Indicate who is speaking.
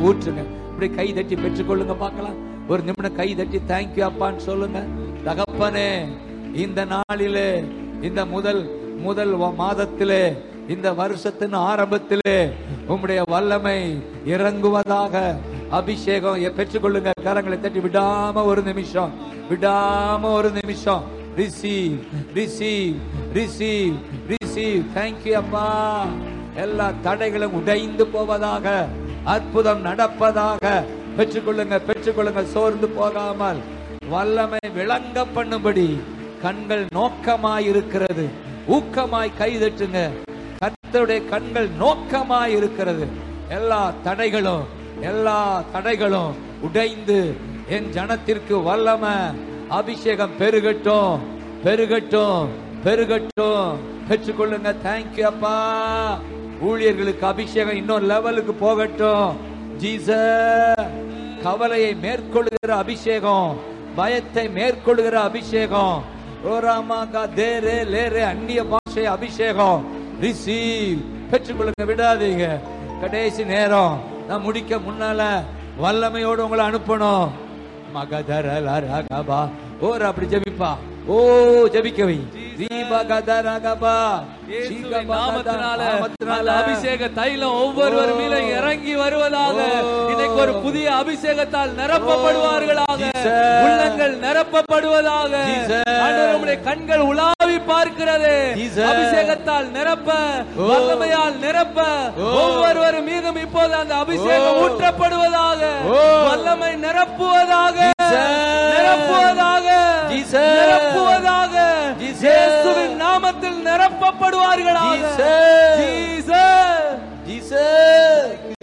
Speaker 1: ஊற்றுங்க இப்படி கை தட்டி பெற்றுக்கொள்ளுங்க பார்க்கலாம் ஒரு நிமிடம் கை தட்டி தேங்க்யூ அப்பான்னு சொல்லுங்க தகப்பனே இந்த நாளிலே இந்த முதல் முதல் வ- மாதத்திலே இந்த வருஷத்தின் ஆரம்பத்திலே உம்முடைய வல்லமை இறங்குவதாக அபிஷேகம் எ- பெற்றுக்கொள்ளுங்க கரங்களை தட்டி விடாம ஒரு நிமிஷம் விடாம ஒரு நிமிஷம் receive receive receive receive thank you அப்பா எல்லா தடைகளும் உடைந்து போவதாக அற்புதம் நடப்பதாக பெற்றுக்கொள்ளுங்க பெற்றுக்கொள்ளுங்க சோர்ந்து போகாமல் வல்லமை விளங்க பண்ணும்படி கண்கள் நோக்கமாய் இருக்கிறது ஊக்கமாய் கைதட்டுங்க கர்த்தருடைய கண்கள் நோக்கமாய் இருக்கிறது எல்லா தடைகளும் எல்லா தடைகளும் உடைந்து என் ஜனத்திற்கு வல்லம அபிஷேகம் பெருகட்டும் பெருகட்டும் பெருகட்டும் பெற்றுக்கொள்ளுங்க தேங்க்யூ அப்பா ஊழியர்களுக்கு அபிஷேகம் இன்னொரு லெவலுக்கு போகட்டும் ஜீச கவலையை மேற்கொள்ளுகிற அபிஷேகம் பயத்தை மேற்கொள்ளுகிற அபிஷேகம் ஓராமாகா தேரே லேரே அந்நிய பாஷை அபிஷேகம் ரிசீவ் பெற்றுக்கொள்ளுங்க விடாதீங்க கடைசி நேரம் நான் முடிக்க முன்னால வல்லமையோடு உங்களை அனுப்பணும் மகதரலரகபா ஓர் அப்படி ஜெபிப்பா ஓ ஜெபிக்கவை தீபகதரகபா
Speaker 2: இயேசுவின் நாமத்தினால அந்த அபிஷேக தைலம் ஒவ்வொருவர் மேல இறங்கி வருவதாக இன்னைக்கு ஒரு புதிய அபிஷேகத்தால் நிரப்பப்படுவார்களாக
Speaker 1: Jesus.
Speaker 2: உள்ளங்கள் நிரப்பப்படுவதாக
Speaker 1: Jesus.
Speaker 2: ஆண்டவரே, உம்முடைய கண்கள் உலாவி பார்க்கிறது
Speaker 1: Jesus.
Speaker 2: அபிஷேகத்தால் நிரப்ப
Speaker 1: Oh.
Speaker 2: வல்லமையால் நிரப்ப
Speaker 1: Oh.
Speaker 2: ஒவ்வொருவர் மீதும் இப்போது அந்த அபிஷேகம்
Speaker 1: Oh.
Speaker 2: ஊற்றப்படுவதாக
Speaker 1: Oh.
Speaker 2: வல்லமை நிரப்புவதாக
Speaker 1: Jesus.
Speaker 2: நிரப்புவதாக
Speaker 1: Jesus.
Speaker 2: நிரப்புவதாக
Speaker 1: Jesus.
Speaker 2: இயேசுவின் நாமத்தில் நிரப்பப்படுவார்களாக
Speaker 1: Jesus.
Speaker 2: Jesus
Speaker 1: Jesus